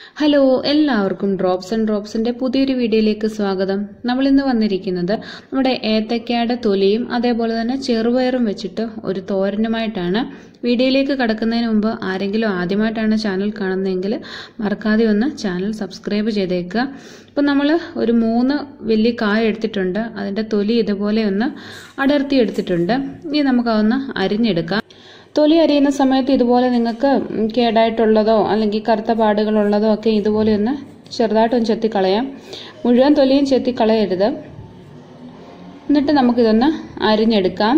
hello എല്ലാവർക്കും drops and ഡ്രോപ്സിന്റെ പുതിയൊരു വീഡിയോയിലേക്ക് സ്വാഗതം നമ്മൾ ഇന്ന് വന്നിരിക്കുന്നത് നമ്മുടെ ഏത്തക്കയുടെ തൊലിയും അതേപോലെ തന്നെ ചെറുപയറും വെച്ചിട്ട് ഒരു തോരനുമായിട്ടാണ് വീഡിയോയിലേക്ക് കടക്കുന്നതിന് മുമ്പ് ആരെങ്കിലും ആദ്യമായിട്ടാണ് ചാനൽ കാണുന്നതെങ്കിൽ മറക്കാതെ ഒന്ന് ചാനൽ സബ്സ്ക്രൈബ് ചെയ്തേക്കുക ഇപ്പം നമ്മൾ ഒരു മൂന്ന് വലിയ കായ എടുത്തിട്ടുണ്ട് അതിൻ്റെ തൊലി ഇതുപോലെ ഒന്ന് അടർത്തി എടുത്തിട്ടുണ്ട് ഇനി നമുക്കതൊന്ന് അരിഞ്ഞെടുക്കാം തൊലി അരിയുന്ന സമയത്ത് ഇതുപോലെ നിങ്ങൾക്ക് കേടായിട്ടുള്ളതോ അല്ലെങ്കിൽ കറുത്ത പാടുകളുള്ളതോ ഒക്കെ ഇതുപോലെ ഒന്ന് ചെറുതായിട്ടൊന്ന് ചെത്തിക്കളയാം മുഴുവൻ തൊലിയും ചെത്തിക്കളയരുത് എന്നിട്ട് നമുക്കിതൊന്ന് അരിഞ്ഞെടുക്കാം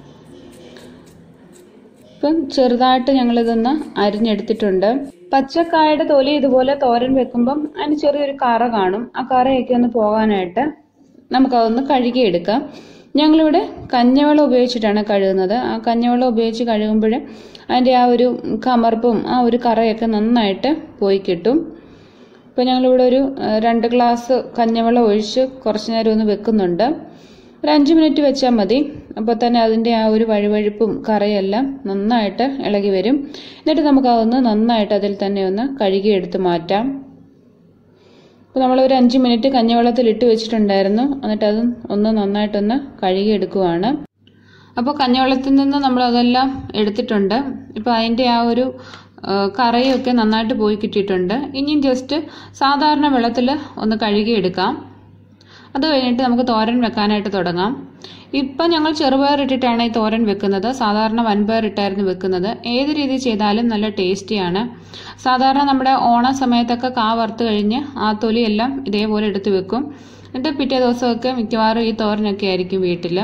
ഇപ്പം ചെറുതായിട്ട് ഞങ്ങളിതൊന്ന് അരിഞ്ഞെടുത്തിട്ടുണ്ട് പച്ചക്കായയുടെ തൊലി ഇതുപോലെ തോരൻ വെക്കുമ്പം അതിന് ചെറിയൊരു കറ കാണും ആ കറയൊക്കെ ഒന്ന് പോകാനായിട്ട് നമുക്കതൊന്ന് കഴുകിയെടുക്കാം ഞങ്ങളിവിടെ കഞ്ഞവെള്ളം ഉപയോഗിച്ചിട്ടാണ് കഴുകുന്നത് ആ കഞ്ഞവെള്ളം ഉപയോഗിച്ച് കഴുകുമ്പോൾ അതിൻ്റെ ആ ഒരു കമർപ്പും ആ ഒരു കറയൊക്കെ നന്നായിട്ട് പോയി കിട്ടും ഇപ്പോൾ ഞങ്ങളിവിടെ ഒരു രണ്ട് ഗ്ലാസ് കഞ്ഞവെള്ളം ഒഴിച്ച് കുറച്ച് നേരം ഒന്ന് വെക്കുന്നുണ്ട് ഒരു അഞ്ച് മിനിറ്റ് വെച്ചാൽ മതി അപ്പോൾ തന്നെ അതിൻ്റെ ആ ഒരു വഴുവഴുപ്പും കറയെല്ലാം നന്നായിട്ട് ഇളകി വരും എന്നിട്ട് നമുക്ക് അതൊന്ന് നന്നായിട്ട് അതിൽ തന്നെ ഒന്ന് കഴുകിയെടുത്ത് മാറ്റാം അപ്പോൾ നമ്മൾ ഒരു അഞ്ച് മിനിറ്റ് കഞ്ഞിവെള്ളത്തിൽ ഇട്ട് വെച്ചിട്ടുണ്ടായിരുന്നു എന്നിട്ട് അത് ഒന്ന് നന്നായിട്ടൊന്ന് കഴുകിയെടുക്കുവാണ് അപ്പോൾ കഞ്ഞിവെള്ളത്തിൽ നിന്ന് നമ്മൾ അതെല്ലാം എടുത്തിട്ടുണ്ട് ഇപ്പോൾ അതിൻ്റെ ആ ഒരു കറയൊക്കെ നന്നായിട്ട് പോയി കിട്ടിയിട്ടുണ്ട് ഇനിയും ജസ്റ്റ് സാധാരണ വെള്ളത്തിൽ ഒന്ന് കഴുകിയെടുക്കാം അത് കഴിഞ്ഞിട്ട് നമുക്ക് തോരൻ വെക്കാനായിട്ട് തുടങ്ങാം ഇപ്പം ഞങ്ങൾ ചെറുപയർ ഇട്ടിട്ടാണ് ഈ തോരൻ വെക്കുന്നത് സാധാരണ വൻപയർ ഇട്ടായിരുന്നു വെക്കുന്നത് ഏത് രീതി ചെയ്താലും നല്ല ടേസ്റ്റിയാണ് സാധാരണ നമ്മുടെ ഓണ സമയത്തൊക്കെ കാ വറുത്ത് കഴിഞ്ഞ് ആ തൊലിയെല്ലാം ഇതേപോലെ എടുത്ത് വെക്കും എന്നിട്ട് പിറ്റേ ദിവസമൊക്കെ മിക്കവാറും ഈ തോരനൊക്കെ ആയിരിക്കും വീട്ടിൽ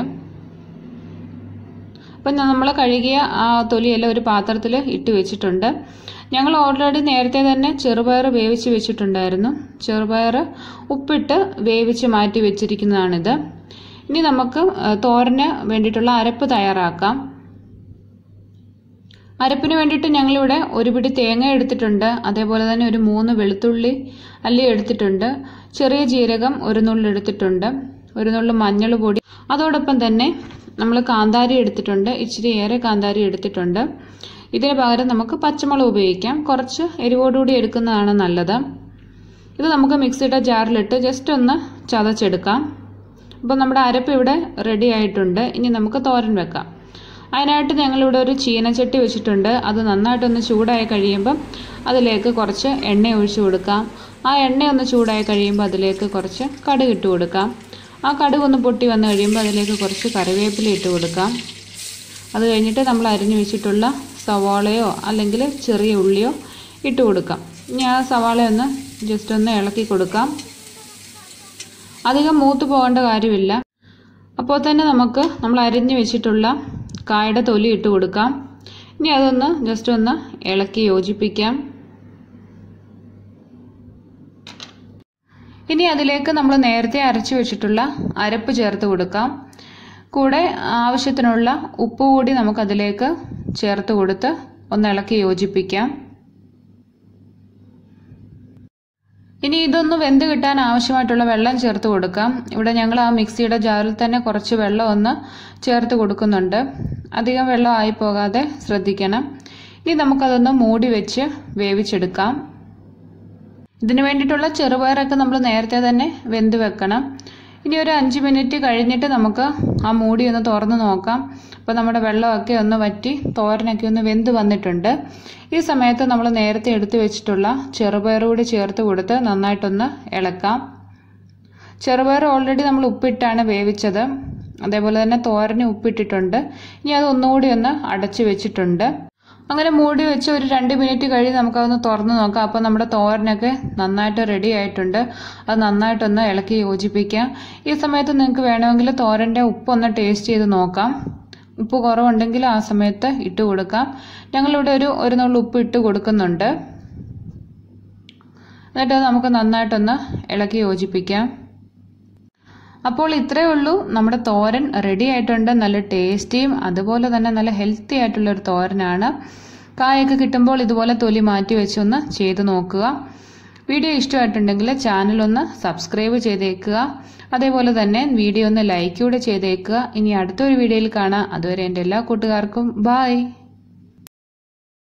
അപ്പം നമ്മൾ കഴുകിയ ആ തൊലിയെല്ലാം ഒരു പാത്രത്തിൽ ഇട്ട് വെച്ചിട്ടുണ്ട് ഞങ്ങൾ ഓൾറെഡി നേരത്തെ തന്നെ ചെറുപയർ വേവിച്ച് വെച്ചിട്ടുണ്ടായിരുന്നു ചെറുപയർ ഉപ്പിട്ട് വേവിച്ച് മാറ്റി വെച്ചിരിക്കുന്നതാണിത് ഇനി നമുക്ക് തോരന് വേണ്ടിയിട്ടുള്ള അരപ്പ് തയ്യാറാക്കാം അരപ്പിന് വേണ്ടിയിട്ട് ഞങ്ങളിവിടെ ഒരു പിടി തേങ്ങ എടുത്തിട്ടുണ്ട് അതേപോലെ തന്നെ ഒരു മൂന്ന് വെളുത്തുള്ളി അല്ലി എടുത്തിട്ടുണ്ട് ചെറിയ ജീരകം ഒരു നുള്ളി എടുത്തിട്ടുണ്ട് ഒരു നുള്ളി മഞ്ഞൾ പൊടി അതോടൊപ്പം തന്നെ നമ്മൾ കാന്താരി എടുത്തിട്ടുണ്ട് ഇച്ചിരി ഏറെ കാന്താരി എടുത്തിട്ടുണ്ട് ഇതിന് പകരം നമുക്ക് പച്ചമുളക് ഉപയോഗിക്കാം കുറച്ച് എരിവോടുകൂടി എടുക്കുന്നതാണ് നല്ലത് ഇത് നമുക്ക് മിക്സിയുടെ ജാറിലിട്ട് ജസ്റ്റ് ഒന്ന് ചതച്ചെടുക്കാം അപ്പോൾ നമ്മുടെ അരപ്പ് ഇവിടെ റെഡി ആയിട്ടുണ്ട് ഇനി നമുക്ക് തോരൻ വെക്കാം അതിനായിട്ട് ഞങ്ങളിവിടെ ഒരു ചീനച്ചട്ടി വെച്ചിട്ടുണ്ട് അത് നന്നായിട്ടൊന്ന് ചൂടായി കഴിയുമ്പം അതിലേക്ക് കുറച്ച് എണ്ണ ഒഴിച്ചു കൊടുക്കാം ആ എണ്ണ ഒന്ന് ചൂടായി കഴിയുമ്പോൾ അതിലേക്ക് കുറച്ച് കടുക് ഇട്ട് കൊടുക്കാം ആ കടുക് ഒന്ന് പൊട്ടി വന്നു കഴിയുമ്പോൾ അതിലേക്ക് കുറച്ച് കറിവേപ്പില ഇട്ട് കൊടുക്കാം അത് കഴിഞ്ഞിട്ട് നമ്മൾ അരിഞ്ഞു വെച്ചിട്ടുള്ള സവാളയോ അല്ലെങ്കിൽ ചെറിയ ഉള്ളിയോ ഇട്ട് കൊടുക്കാം ഇനി ആ സവാള ഒന്ന് ജസ്റ്റ് ഒന്ന് ഇളക്കി കൊടുക്കാം അധികം മൂത്ത് പോകേണ്ട കാര്യമില്ല അപ്പോൾ തന്നെ നമുക്ക് നമ്മൾ അരിഞ്ഞു വെച്ചിട്ടുള്ള കായുടെ തൊലി ഇട്ട് കൊടുക്കാം ഇനി അതൊന്ന് ജസ്റ്റ് ഒന്ന് ഇളക്കി യോജിപ്പിക്കാം ഇനി അതിലേക്ക് നമ്മൾ നേരത്തെ അരച്ചു വെച്ചിട്ടുള്ള അരപ്പ് ചേർത്ത് കൊടുക്കാം കൂടെ ആവശ്യത്തിനുള്ള ഉപ്പ് കൂടി നമുക്ക് അതിലേക്ക് ചേർത്ത് കൊടുത്ത് ഒന്ന് ഇളക്കി യോജിപ്പിക്കാം ഇനി ഇതൊന്ന് വെന്ത് കിട്ടാൻ ആവശ്യമായിട്ടുള്ള വെള്ളം ചേർത്ത് കൊടുക്കാം ഇവിടെ ഞങ്ങൾ ആ മിക്സിയുടെ ജാറിൽ തന്നെ കുറച്ച് വെള്ളം ഒന്ന് ചേർത്ത് കൊടുക്കുന്നുണ്ട് അധികം വെള്ളം ആയി പോകാതെ ശ്രദ്ധിക്കണം ഇനി നമുക്കതൊന്ന് മൂടി വെച്ച് വേവിച്ചെടുക്കാം ഇതിന് വേണ്ടിയിട്ടുള്ള ചെറുപയറൊക്കെ നമ്മൾ നേരത്തെ തന്നെ വെന്ത് വെക്കണം ഇനി ഒരു അഞ്ച് മിനിറ്റ് കഴിഞ്ഞിട്ട് നമുക്ക് ആ മൂടി ഒന്ന് തുറന്ന് നോക്കാം അപ്പോൾ നമ്മുടെ വെള്ളമൊക്കെ ഒന്ന് വറ്റി തോരനൊക്കെ ഒന്ന് വെന്ത് വന്നിട്ടുണ്ട് ഈ സമയത്ത് നമ്മൾ നേരത്തെ എടുത്തു വെച്ചിട്ടുള്ള ചെറുപയർ കൂടി ചേർത്ത് കൊടുത്ത് നന്നായിട്ടൊന്ന് ഇളക്കാം ചെറുപയർ ഓൾറെഡി നമ്മൾ ഉപ്പിട്ടാണ് വേവിച്ചത് അതേപോലെ തന്നെ തോരന് ഉപ്പിട്ടിട്ടുണ്ട് ഇനി അത് ഒന്നുകൂടി ഒന്ന് അടച്ചു വെച്ചിട്ടുണ്ട് അങ്ങനെ മൂടി വെച്ച് ഒരു രണ്ട് മിനിറ്റ് കഴിഞ്ഞ് നമുക്കതൊന്ന് തുറന്ന് നോക്കാം അപ്പോൾ നമ്മുടെ തോരനൊക്കെ നന്നായിട്ട് റെഡി ആയിട്ടുണ്ട് അത് നന്നായിട്ടൊന്ന് ഇളക്കി യോജിപ്പിക്കാം ഈ സമയത്ത് നിങ്ങൾക്ക് വേണമെങ്കിൽ തോരൻ്റെ ഉപ്പൊന്ന് ടേസ്റ്റ് ചെയ്ത് നോക്കാം ഉപ്പ് കുറവുണ്ടെങ്കിൽ ആ സമയത്ത് ഇട്ട് കൊടുക്കാം ഞങ്ങളിവിടെ ഒരു ഒരു നുള്ളു ഉപ്പ് ഇട്ട് കൊടുക്കുന്നുണ്ട് എന്നിട്ട് നമുക്ക് നന്നായിട്ടൊന്ന് ഇളക്കി യോജിപ്പിക്കാം അപ്പോൾ ഇത്രയേ ഉള്ളൂ നമ്മുടെ തോരൻ റെഡി ആയിട്ടുണ്ട് നല്ല ടേസ്റ്റിയും അതുപോലെ തന്നെ നല്ല ഹെൽത്തി ആയിട്ടുള്ള ഒരു തോരനാണ് കായൊക്കെ കിട്ടുമ്പോൾ ഇതുപോലെ തൊലി മാറ്റി വെച്ചൊന്ന് ചെയ്ത് നോക്കുക വീഡിയോ ഇഷ്ടമായിട്ടുണ്ടെങ്കിൽ ചാനൽ ഒന്ന് സബ്സ്ക്രൈബ് ചെയ്തേക്കുക അതേപോലെ തന്നെ വീഡിയോ ഒന്ന് ലൈക്ക് കൂടെ ചെയ്തേക്കുക ഇനി അടുത്തൊരു വീഡിയോയിൽ കാണാം അതുവരെ എൻ്റെ എല്ലാ കൂട്ടുകാർക്കും ബായ്